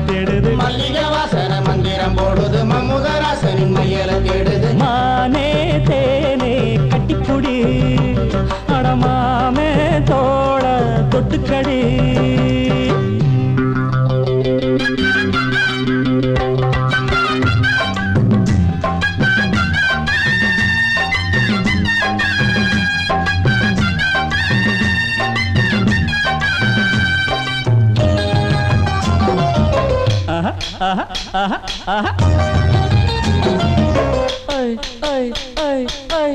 தேடுது மல்லிகை வாசன மந்திரம் போடுது மம்முதராசனின் மையல தேடுது மானே தேனே கட்டிப்புடி அடமாமே தோட தொட்டுக்கடி ஆஹா, ஆஹா, ஆஹா, ஆஹா. ஐ, ஐ, ஐ, ஐ.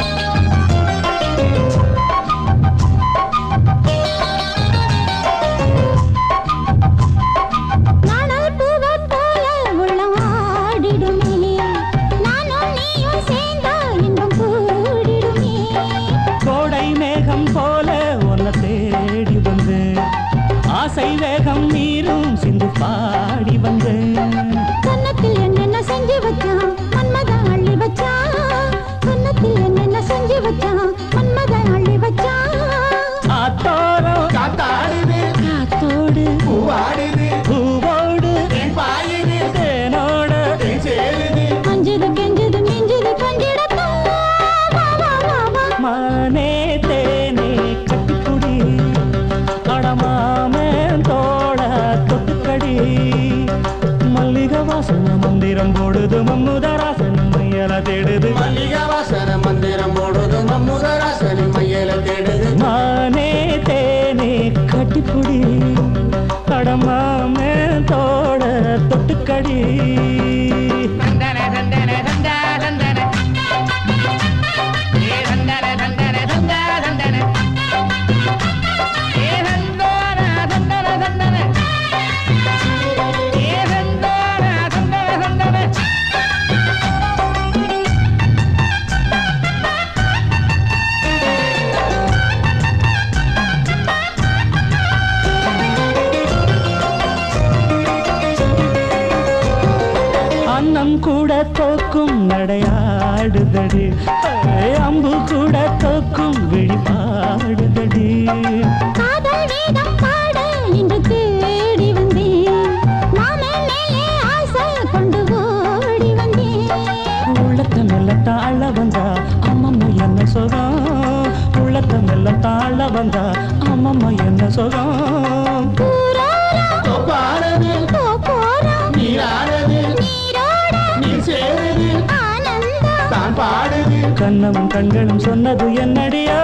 நாணல் பூவைப் போல உள்ளம் ஆடிடுமே. நானும் நீயும் சேர்ந்தா இன்பம் கூடிடுமே. கோடை மேகம் போல உன்னை தேடி வந்தேன் ஆசை வேகம் மீறும் சிந்து பாடி வந்தேன் கன்னத்தில் என்னென்ன செஞ்சு வச்சான் மன்மதன் அள்ளி வச்சான் கன்னத்தில் என்னென்ன செஞ்சு வச்சான் மன்மதன் அள்ளி வச்சான் ஆத்தோரம் காத்தாடுது காத்தோடு பூவாடுது பூவோடு தேன் பாயுது தேனோட தேன் சேருது அஞ்சுது கெஞ்சுது மிஞ்சுது கொஞ்சிடத்தான் வா வா வா வா மானே தேனே கட்டிப்புடி அடமாமே தோட தொட்டுக்கடி மல்லிகை வாசன மந்திரம் போடுது மம்முதராசன் மையல தேடுது மல்லிகை வாசன மந்திரம் போடுது மம்முதராசனின் மையல தேடுது மானே தேனே கட்டிப்புடி அடமாமே தோட தொட்டுக்கடி தந்தன தந்தன தந்தா தந்தன ஏ தந்தன தந்தன தந்தா தந்தன ஏ தந்தோன தந்தன தந்தன ஏ தந்தோன தந்தன தந்தன அன்னம் கூட தோக்கும் நடையாடுதடி ஏய், அம்பு கூட தோக்கும் விழிபாடுதடி காதல் வேதம் பாட இன்று தேடி வந்தேன் மாமன் மேலே ஆசை கொண்டு ஓடி வந்தேன் உள்ளத்தை மெல்ல தாழ வந்தா அம்மம்மா என்ன சுகம் உள்ளத்தை மெல்ல தாழ வந்தா அம்மம்மா என்ன சுகம் பூராரம் தொப்பானது போ போறோம் நீரானது நீரோட நீர் சேருது ஆனந்தம் தான் பாடுது கண்ணமும் கண்களும் சொன்னது என்னடியோ